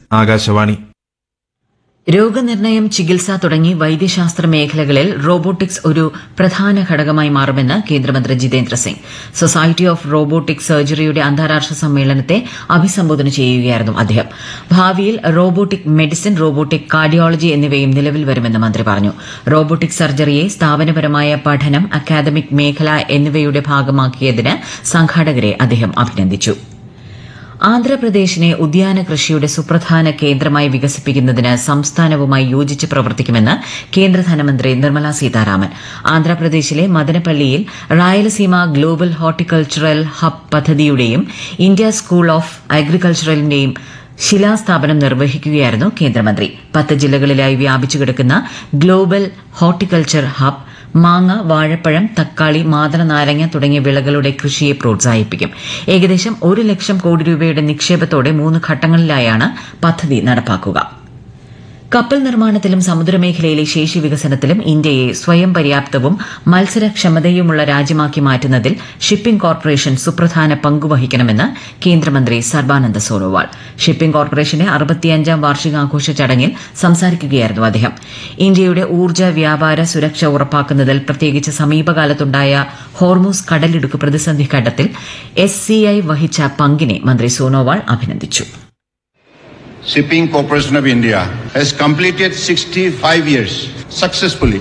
ആകാശവാണി രോഗനിർണയം ചികിത്സ തുടങ്ങി വൈദ്യശാസ്ത്ര മേഖലകളിൽ റോബോട്ടിക്സ് ഒരു പ്രധാന ഘടകമായി മാറുമെന്ന് കേന്ദ്രമന്ത്രി Jitendra Singh society of robotic സർജറിയുടെ അന്താരാഷ്ട്ര സമ്മേളനത്തെ അഭിസംബോധന ചെയ്യുകയായിരുന്നു അദ്ദേഹം ഭാവിയിൽ റോബോട്ടിക് മെഡിസിൻ റോബോട്ടിക് കാർഡിയോളജി എന്നിവയും നിലവിൽ വരുമെന്ന് മന്ത്രി പറഞ്ഞു റോബോട്ടിക് സർജറിയെ സ്ഥാപനപരമായ പഠനം അക്കാദമിക് മേഖല എന്നിവയുടെ ഭാഗമാക്കിയതിന് സംഘാടകരെ അദ്ദേഹം അഭിനന്ദിച്ചു ആന്ധ്രാപ്രദേശിനെ ഉദ്യാന കൃഷിയുടെ സുപ്രധാന കേന്ദ്രമായി വികസിപ്പിക്കുന്നതിന് സംസ്ഥാനവുമായി യോജിച്ച് പ്രവർത്തിക്കുമെന്ന് കേന്ദ്ര ധനമന്ത്രി നിർമ്മല സീതാരാമൻ ആന്ധ്രാപ്രദേശിലെ മദനപ്പള്ളിയിൽ റായലസീമ ഗ്ലോബൽ ഹോർട്ടിക്കൾച്ചറൽ ഹബ് പദ്ധതിയുടെയും ഇന്ത്യ സ്കൂൾ ഓഫ് അഗ്രികൾച്ചറലിന്റെയും ശിലാസ്ഥാപനം നിർവഹിക്കുകയായിരുന്നു കേന്ദ്രമന്ത്രി പത്ത് ജില്ലകളിലായി വ്യാപിച്ചു കിടക്കുന്ന ഗ്ലോബൽ ഹോർട്ടിക്കൾച്ചർ ഹബ് മാങ്ങ വാഴപ്പഴം തക്കാളി മാതള നാരങ്ങ തുടങ്ങിയ വിളകളുടെ കൃഷിയെ പ്രോത്സാഹിപ്പിക്കും ഏകദേശം ഒരു ലക്ഷം കോടി രൂപയുടെ നിക്ഷേപത്തോടെ മൂന്ന് ഘട്ടങ്ങളിലായാണ് പദ്ധതി നടപ്പാക്കുക കപ്പൽ നിർമ്മാണത്തിലും സമുദ്രമേഖലയിലെ ശേഷി വികസനത്തിലും ഇന്ത്യയെ സ്വയം പര്യാപ്തവും മത്സരക്ഷമതയുമുള്ള രാജ്യമാക്കി മാറ്റുന്നതിൽ ഷിപ്പിംഗ് കോർപ്പറേഷൻ സുപ്രധാന പങ്കുവഹിക്കണമെന്ന് കേന്ദ്രമന്ത്രി സർബാനന്ദ സോനോവാൾ ഷിപ്പിംഗ് കോർപ്പറേഷന്റെ അറുപത്തിയഞ്ചാം വാർഷികാഘോഷ ചടങ്ങിൽ സംസാരിക്കുകയായിരുന്നു അദ്ദേഹം ഇന്ത്യയുടെ ഊർജ്ജ വ്യാപാര സുരക്ഷ ഉറപ്പാക്കുന്നതിൽ പ്രത്യേകിച്ച് സമീപകാലത്തുണ്ടായ ഹോർമൂസ് കടലിടുക്ക് പ്രതിസന്ധി ഘട്ടത്തിൽ എസ് സി ഐ വഹിച്ച പങ്കിനെ മന്ത്രി സോനോവാൾ അഭിനന്ദിച്ചു Shipping Corporation of India has completed 65 years successfully.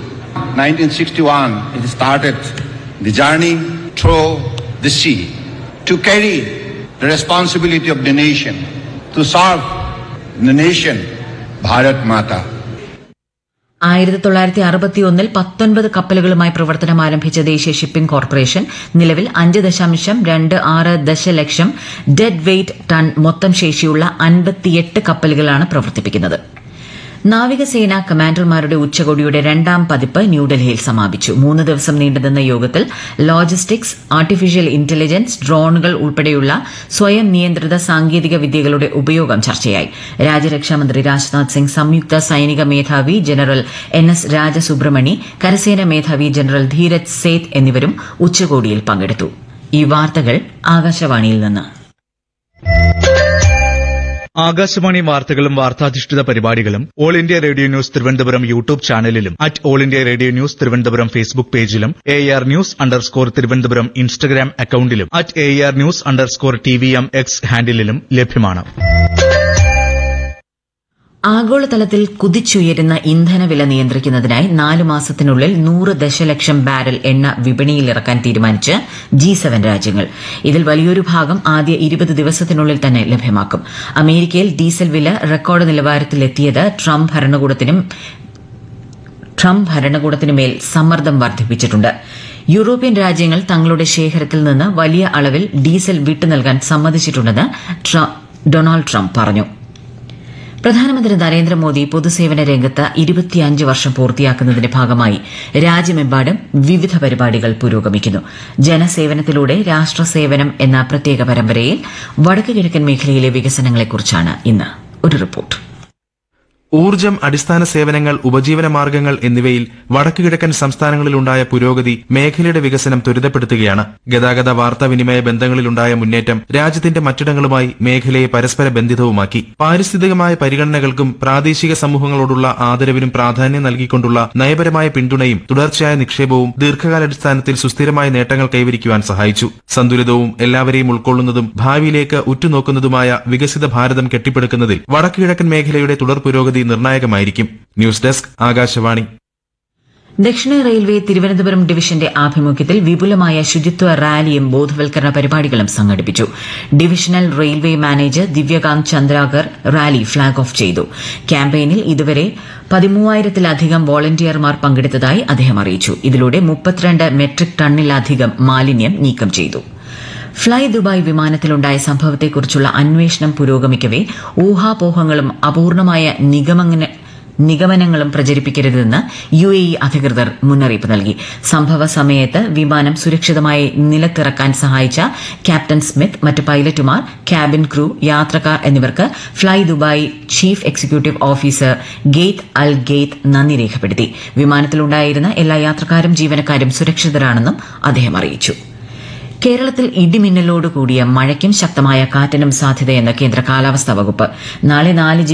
1961, it started the journey through the sea to carry the responsibility of the nation, to serve the nation, Bharat Mata. ആയിരത്തി തൊള്ളായിരത്തി അറുപത്തിയൊന്നിൽ പത്തൊൻപത് കപ്പലുകളുമായി പ്രവർത്തനം ആരംഭിച്ച ദേശീയ ഷിപ്പിംഗ് കോർപ്പറേഷൻ നിലവിൽ അഞ്ച് ദശാംശം രണ്ട് ആറ് ദശലക്ഷം ഡെഡ് വെയ്റ്റ് ടൺ മൊത്തം ശേഷിയുള്ള അൻപത്തിയെട്ട് കപ്പലുകളാണ് പ്രവർത്തിപ്പിക്കുന്നത് നാവികസേന കമാൻഡർമാരുടെ ഉച്ചകോടിയുടെ രണ്ടാം പതിപ്പ് ന്യൂഡൽഹിയിൽ സമാപിച്ചു മൂന്ന് ദിവസം നീണ്ടുനിന്ന യോഗത്തിൽ ലോജിസ്റ്റിക്സ് ആർട്ടിഫിഷ്യൽ ഇന്റലിജൻസ് ഡ്രോണുകൾ ഉൾപ്പെടെയുള്ള സ്വയം നിയന്ത്രിത സാങ്കേതിക വിദ്യകളുടെ ഉപയോഗം ചർച്ചയായി രാജ്യരക്ഷാമന്ത്രി രാജ്നാഥ് സിംഗ് സംയുക്ത സൈനിക മേധാവി ജനറൽ എൻ എസ് രാജസുബ്രഹ്മണി കരസേന മേധാവി ജനറൽ ധീരജ് സേത്ത് എന്നിവരും ഉച്ചകോടിയിൽ പങ്കെടുത്തു ഈ വാർത്തകൾ ആകാശവാണിയിൽ നിന്ന് ആകാശവാണി വാർത്തകളും വാർത്താധിഷ്ഠിത പരിപാടികളും all India radio news Thiruvananthapuram YouTube ചാനലിലും at all India radio news Thiruvananthapuram Facebook പേജിലും A R news underscore Thiruvananthapuram Instagram അക്കൌണ്ടിലും at A R news underscore T V M X ഹാൻഡിലും ലഭ്യമാണ് ആഗോളതലത്തിൽ കുതിച്ചുയരുന്ന ഇന്ധനവില നിയന്ത്രിക്കുന്നതിനായി നാല് മാസത്തിനുള്ളിൽ നൂറ് ദശലക്ഷം ബാരൽ എണ്ണ വിപണിയിലിറക്കാൻ തീരുമാനിച്ച് ജി സെവൻ രാജ്യങ്ങൾ ഇതിൽ വലിയൊരു ഭാഗം ആദ്യ ഇരുപത് ദിവസത്തിനുള്ളിൽ തന്നെ ലഭ്യമാക്കും അമേരിക്കയിൽ ഡീസൽ വില റെക്കോർഡ് നിലവാരത്തിലെത്തിയത് ട്രംപ് ഭരണകൂടത്തിനും ട്രംപ് ഭരണകൂടത്തിനുമേൽ സമ്മർദ്ദം വർദ്ധിപ്പിച്ചിട്ടുണ്ട് യൂറോപ്യൻ രാജ്യങ്ങൾ തങ്ങളുടെ ശേഖരത്തിൽ നിന്ന് വലിയ അളവിൽ ഡീസൽ വിട്ടു നൽകാൻ സമ്മതിച്ചിട്ടുണ്ടെന്ന് ട്ര- ഡൊണാൾഡ് ട്രംപ് പറഞ്ഞു പ്രധാനമന്ത്രി നരേന്ദ്രമോദി പൊതുസേവന രംഗത്ത് ഇരുപത്തിയഞ്ച് വർഷം പൂർത്തിയാക്കുന്നതിന്റെ ഭാഗമായി രാജ്യമെമ്പാടും വിവിധ പരിപാടികൾ പുരോഗമിക്കുന്നു ജനസേവനത്തിലൂടെ രാഷ്ട്രസേവനം എന്ന പ്രത്യേക പരമ്പരയിൽ വടക്ക് കിഴക്കൻ മേഖലയിലെ വികസനങ്ങളെക്കുറിച്ചാണ് ഇന്ന് ഒരു റിപ്പോർട്ട് ഊർജം അടിസ്ഥാന സേവനങ്ങൾ ഉപജീവന മാർഗങ്ങൾ എന്നിവയിൽ വടക്കു കിഴക്കൻ സംസ്ഥാനങ്ങളിലുണ്ടായ പുരോഗതി മേഖലയുടെ വികസനം ത്വരിതപ്പെടുത്തുകയാണ് ഗതാഗത വാർത്താവിനിമയ ബന്ധങ്ങളിലുണ്ടായ മുന്നേറ്റം രാജ്യത്തിന്റെ മറ്റിടങ്ങളുമായി മേഖലയെ പരസ്പര ബന്ധിതവുമാക്കി പാരിസ്ഥിതികമായ പരിഗണനകൾക്കും പ്രാദേശിക സമൂഹങ്ങളോടുള്ള ആദരവിനും പ്രാധാന്യം നൽകിക്കൊണ്ടുള്ള നയപരമായ പിന്തുണയും തുടർച്ചയായ നിക്ഷേപവും ദീർഘകാലാടിസ്ഥാനത്തിൽ സുസ്ഥിരമായ നേട്ടങ്ങൾ കൈവരിക്കുവാൻ സഹായിച്ചു സന്തുലിതവും എല്ലാവരെയും ഉൾക്കൊള്ളുന്നതും ഭാവിയിലേക്ക് ഉറ്റുനോക്കുന്നതുമായ വികസിത ഭാരതം കെട്ടിപ്പടുക്കുന്നതിൽ വടക്കു കിഴക്കൻ മേഖലയുടെ തുടർ പുരോഗതി നിർണായകമായിരിക്കും ന്യൂസ് ഡെസ്ക് ആകാശവാണി ദക്ഷിണ റെയിൽവേ തിരുവനന്തപുരം ഡിവിഷന്റെ ആഭിമുഖ്യത്തിൽ വിപുലമായ ശുചിത്വ റാലിയും ബോധവൽക്കരണ പരിപാടികളും സംഘടിപ്പിച്ചു divisional railway manager Divyakant Chandrakar rally flag off ചെയ്തു ക്യാമ്പയിനിൽ ഇതുവരെ പതിമൂവായിരത്തിലധികം വോളണ്ടിയർമാർ പങ്കെടുത്തതായി അദ്ദേഹം അറിയിച്ചു ഇതിലൂടെ മുപ്പത്തിരണ്ട് മെട്രിക് ടണ്ണിലധികം മാലിന്യം നീക്കം ചെയ്തു ഫ്ളൈ ദുബായ് വിമാനത്തിലുണ്ടായ സംഭവത്തെക്കുറിച്ചുള്ള അന്വേഷണം പുരോഗമിക്കവെ ഊഹാപോഹങ്ങളും അപൂർണമായ നിഗമന നിഗമനങ്ങളും പ്രചരിപ്പിക്കരുതെന്ന് യു എ ഇ അധികൃതർ മുന്നറിയിപ്പ് നൽകി സംഭവ സമയത്ത് വിമാനം സുരക്ഷിതമായി നിലത്തിറക്കാൻ സഹായിച്ച ക്യാപ്റ്റൻ സ്മിത്ത് മറ്റ് പൈലറ്റുമാർ ക്യാബിൻ ക്രൂ യാത്രക്കാർ എന്നിവർക്ക് fly Dubai chief executive officer Ghaith al Ghaith നന്ദി രേഖപ്പെടുത്തി വിമാനത്തിലുണ്ടായിരുന്ന എല്ലാ യാത്രക്കാരും ജീവനക്കാരും സുരക്ഷിതരാണെന്നും അദ്ദേഹം അറിയിച്ചു കേരളത്തിൽ ഇടിമിന്നലോട് കൂടിയ മഴയ്ക്കും ശക്തമായ കാറ്റിനും സാധ്യതയെന്ന് കേന്ദ്ര കാലാവസ്ഥാ വകുപ്പ് നാളെ നാല്